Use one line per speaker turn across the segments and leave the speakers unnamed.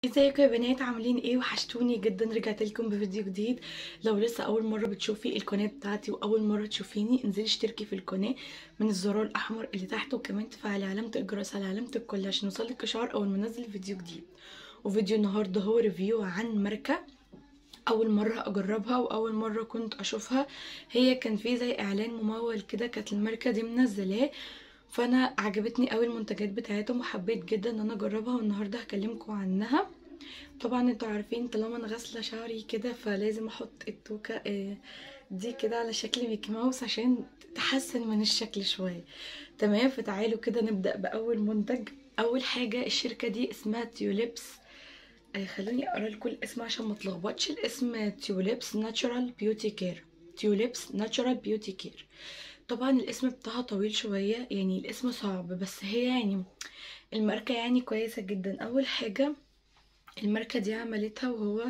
ازيكم يا بنات عاملين ايه وحشتوني جدا رجعت لكم بفيديو جديد لو لسه اول مره بتشوفي القناه بتاعتي واول مره تشوفيني انزلي اشتركي في القناه من الزرار الاحمر اللي تحت وكمان تفعلي علامه الجرس على علامه الكل عشان يوصلك اشعار اول ما انزل فيديو جديد وفيديو النهارده هو ريفيو عن ماركه اول مره اجربها واول مره كنت اشوفها هي كان في زي اعلان ممول كده كانت الماركه دي منزلاه فانا عجبتني قوي المنتجات بتاعتهم وحبيت جدا ان انا اجربها والنهارده هكلمكم عنها طبعا انتوا عارفين طالما انا غاسله شعري كده فلازم احط التوكه دي كده على شكل ميكي ماوس عشان تحسن من الشكل شويه تمام فتعالوا كده نبدا باول منتج اول حاجه الشركه دي اسمها تيوليبس خلوني اقرا لكم الاسم عشان ما اتلخبطش الاسم تيوليبس ناتشورال بيوتي كير تيوليبس ناتشورال بيوتي كير طبعا الاسم بتاعها طويل شويه يعني الاسم صعب بس هي يعني الماركه يعني كويسه جدا اول حاجه الماركه دي عملتها وهو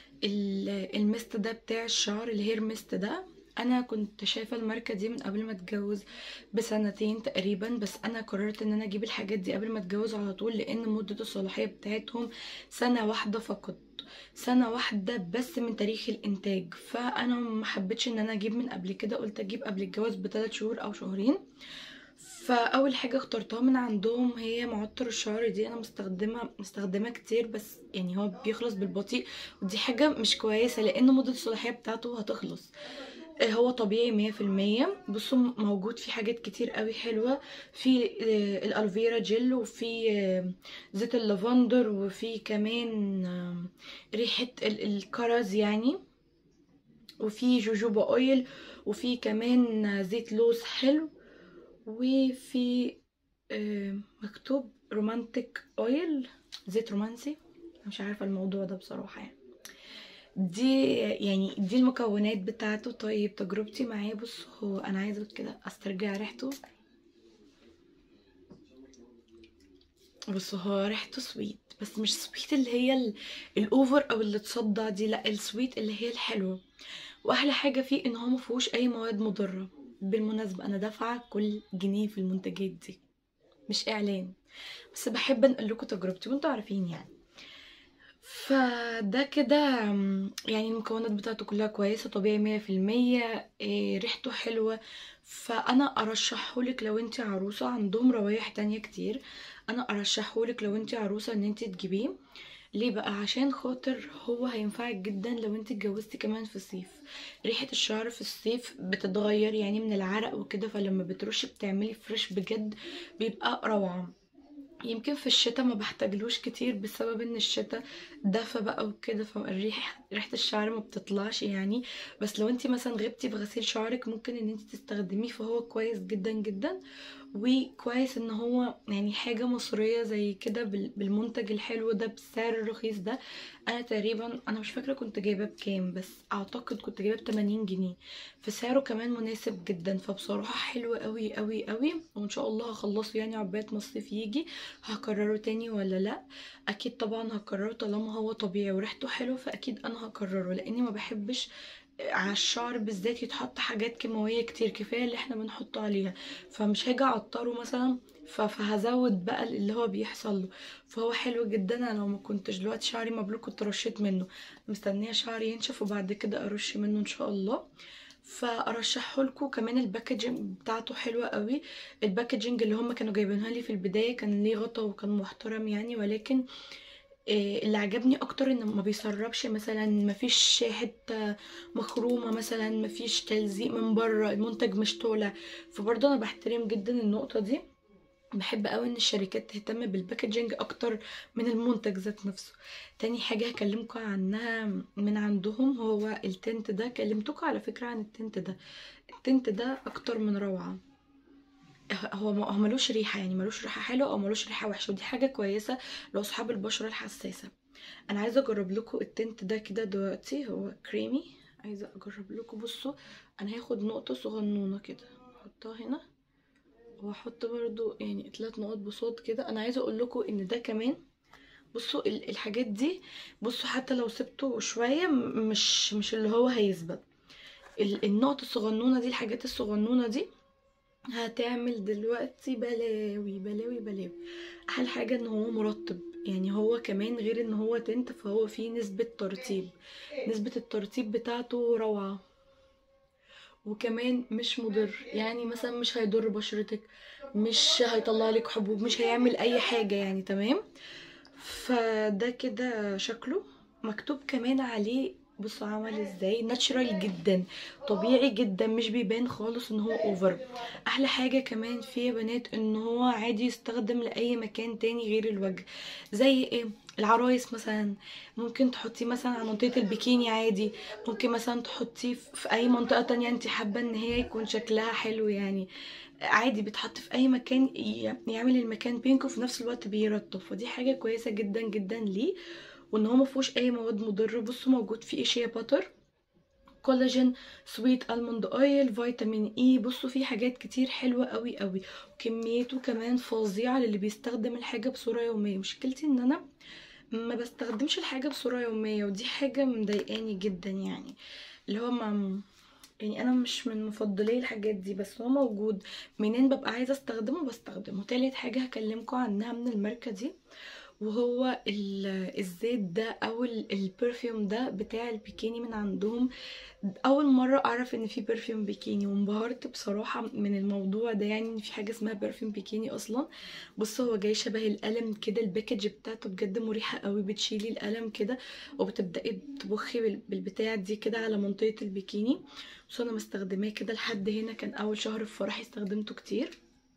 المست ده بتاع الشعر الهير مست ده انا كنت شايفه الماركه دي من قبل ما اتجوز بسنتين تقريبا بس انا قررت ان انا اجيب الحاجات دي قبل ما اتجوز على طول لان مده الصلاحيه بتاعتهم سنه واحده فقط سنه واحده بس من تاريخ الانتاج فانا ما حبيتش ان انا اجيب من قبل كده قلت اجيب قبل الجواز بثلاث شهور او شهرين فاول حاجه اخترتها من عندهم هي معطر الشعر دي انا مستخدمه مستخدمه كتير بس يعني هو بيخلص بالبطيء ودي حاجه مش كويسه لان مده الصلاحيه بتاعته هتخلص هو طبيعي مية في المية بصوا موجود في حاجات كتير قوي حلوة في الالفيرا جل وفي زيت اللافندر وفي كمان ريحة الكرز يعني وفي جوجوبا اويل وفي كمان زيت لوز حلو وفي مكتوب رومانتك اويل زيت رومانسي مش عارفة الموضوع ده بصراحة يعني دي يعني دي المكونات بتاعته طيب تجربتي معاه بص هو انا عايزه كده استرجع ريحته بص هو ريحته سويت بس مش سويت اللي هي الاوفر او اللي تصدع دي لا السويت اللي هي الحلوه واحلى حاجه فيه ان هو مفيهوش اي مواد مضره بالمناسبه انا دافعه كل جنيه في المنتجات دي مش اعلان بس بحب انقل لكم تجربتي وانتوا عارفين يعني فده كده يعني المكونات بتاعته كلها كويسه طبيعي مية في المية ريحته حلوه فانا ارشحهولك لو انت عروسه عندهم روايح تانية كتير انا ارشحهولك لو انت عروسه ان انت تجيبيه ليه بقى عشان خاطر هو هينفعك جدا لو انت اتجوزتي كمان في الصيف ريحه الشعر في الصيف بتتغير يعني من العرق وكده فلما بترشي بتعملي فريش بجد بيبقى روعه يمكن في الشتاء ما بحتاجلوش كتير بسبب ان الشتاء دفى بقى وكده فالريحه ريحه الشعر ما بتطلعش يعني بس لو انت مثلا غبتي بغسيل شعرك ممكن ان انت تستخدميه فهو كويس جدا جدا وكويس ان هو يعني حاجه مصريه زي كده بالمنتج الحلو ده بالسعر الرخيص ده انا تقريبا انا مش فاكره كنت جايباه بكام بس اعتقد كنت جايباه ب 80 جنيه فسعره كمان مناسب جدا فبصراحه حلو قوي قوي قوي وان شاء الله هخلصه يعني عقبال ما الصيف يجي هكرره تاني ولا لا اكيد طبعا هكرره طالما هو طبيعي وريحته حلوه فاكيد انا هكرره لاني ما بحبش على الشعر بالذات يتحط حاجات كيماويه كتير كفايه اللي احنا بنحطه عليها فمش هاجي اعطره مثلا فهزود بقى اللي هو بيحصل له فهو حلو جدا انا لو ما كنتش دلوقتي شعري مبلول كنت رشيت منه مستنيه شعري ينشف وبعد كده ارش منه ان شاء الله فارشحه لكم كمان الباكجينج بتاعته حلوه قوي الباكجينج اللي هم كانوا جايبينها لي في البدايه كان ليه غطا وكان محترم يعني ولكن اللي عجبني اكتر ان ما بيسربش مثلا مفيش حته مخرومه مثلا مفيش تلزيق من بره المنتج مش طالع فبرضه انا بحترم جدا النقطه دي بحب قوي ان الشركات تهتم بالباكجينج اكتر من المنتج ذات نفسه تاني حاجه هكلمكم عنها من عندهم هو التنت ده كلمتكم على فكره عن التنت ده التنت ده اكتر من روعه هو هو ملوش ريحه يعني ملوش ريحه حلوه او ملوش ريحه وحشه ودي حاجه كويسه لو اصحاب البشره الحساسه انا عايزه اجرب لكم التنت ده كده دلوقتي هو كريمي عايزه اجرب لكم بصوا انا هاخد نقطه صغنونه كده احطها هنا واحط برضو يعني ثلاث نقط بصوت كده انا عايزه اقول لكم ان ده كمان بصوا الحاجات دي بصوا حتى لو سبته شويه مش مش اللي هو هيثبت النقط الصغنونه دي الحاجات الصغنونه دي هتعمل دلوقتي بلاوي بلاوي بلاوي احلى حاجه ان هو مرطب يعني هو كمان غير ان هو تنت فهو فيه نسبة ترطيب نسبة الترطيب بتاعته روعة وكمان مش مضر يعني مثلا مش هيضر بشرتك مش هيطلع لك حبوب مش هيعمل اي حاجة يعني تمام فده كده شكله مكتوب كمان عليه بصوا عمل ازاي ناتشرال جدا طبيعي جدا مش بيبان خالص ان هو اوفر احلى حاجة كمان فيه يا بنات ان هو عادي يستخدم لاي مكان تاني غير الوجه زي ايه العرايس مثلا ممكن تحطيه مثلا على منطقة البيكيني عادي ممكن مثلا تحطيه في اي منطقة تانية انت حابة ان هي يكون شكلها حلو يعني عادي بيتحط في اي مكان ي- يعمل المكان بينك وفي نفس الوقت بيرطب فدي حاجة كويسة جدا جدا ليه وان هو مفهوش اي مواد مضرة بصوا موجود فيه شيا باتر كولاجين سويت الموند اويل فيتامين اي بصوا فيه حاجات كتير حلوة قوي قوي وكميته كمان فظيعة للي بيستخدم الحاجة بصورة يومية مشكلتي ان انا ما بستخدمش الحاجة بصورة يومية ودي حاجة مضايقاني جدا يعني اللي هو ما يعني انا مش من مفضلي الحاجات دي بس هو موجود منين ببقى عايزة استخدمه بستخدمه تالت حاجة هكلمكم عنها من الماركة دي وهو ال- الزيت ده او ال- البرفيوم ده بتاع البيكيني من عندهم اول مره اعرف ان في برفيوم بيكيني وانبهرت بصراحه من الموضوع ده يعني ان في حاجه اسمها برفيوم بيكيني اصلا بص هو جاي شبه القلم كده الباكج بتاعته بجد مريحه قوي بتشيلي القلم كده وبتبداي تبخي بال- بالبتاع دي كده على منطقه البيكيني بص انا مستخدماه كده لحد هنا كان اول شهر في فرحي استخدمته كتير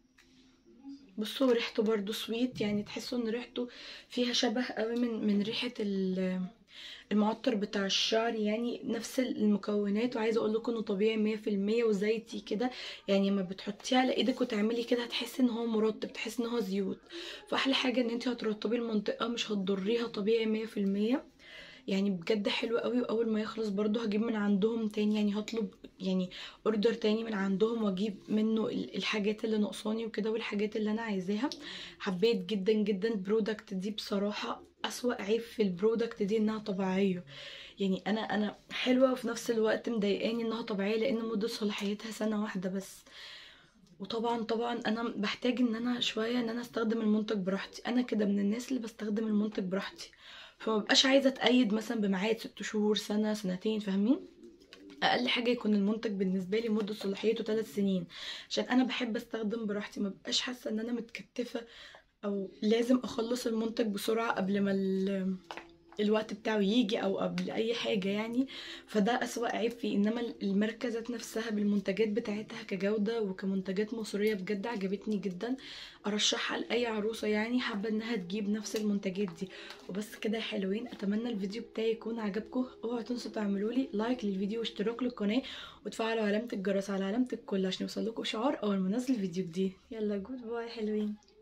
بصوا ريحته برضو سويت يعني تحسوا ان ريحته فيها شبه قوي من من ريحه ال- المعطر بتاع الشعر يعني نفس المكونات وعايزه اقول لكم انه طبيعي مية في المية وزيتي كده يعني لما بتحطيه على ايدك وتعملي كده هتحسي ان هو مرطب تحسي ان هو زيوت فاحلى حاجه ان انت هترطبي المنطقه مش هتضريها طبيعي مية في المية يعني بجد حلو قوي واول ما يخلص برضو هجيب من عندهم تاني يعني هطلب يعني اوردر تاني من عندهم واجيب منه ال- الحاجات اللي ناقصاني وكده والحاجات اللي انا عايزاها حبيت جدا جدا البرودكت دي بصراحة اسوأ عيب في البرودكت دي انها طبيعية يعني انا انا حلوة وفي نفس الوقت مضايقاني انها طبيعية لان مدة صلاحيتها سنة واحدة بس وطبعا طبعا انا بحتاج ان انا شويه ان انا استخدم المنتج براحتي انا كده من الناس اللي بستخدم المنتج براحتي فما بقاش عايزه اتقيد مثلا بميعاد ست شهور سنه سنتين فاهمين اقل حاجه يكون المنتج بالنسبه لي مده صلاحيته ثلاث سنين عشان انا بحب استخدم براحتي ما بقاش حاسه ان انا متكتفه او لازم اخلص المنتج بسرعه قبل ما ال- الوقت بتاعه يجي او قبل اي حاجه يعني فده اسوأ عيب فيه انما الماركه ذات نفسها بالمنتجات بتاعتها كجوده وكمنتجات مصريه بجد عجبتني جدا ارشحها لاي عروسه يعني حابه انها تجيب نفس المنتجات دي وبس كده يا حلوين اتمنى الفيديو بتاعي يكون عجبكم اوعوا تنسوا تعملوا لي لايك للفيديو واشتراك للقناه وتفعلوا علامه الجرس على علامه الكل عشان يوصلكوا اشعار اول ما انزل فيديو جديد يلا جود باي حلوين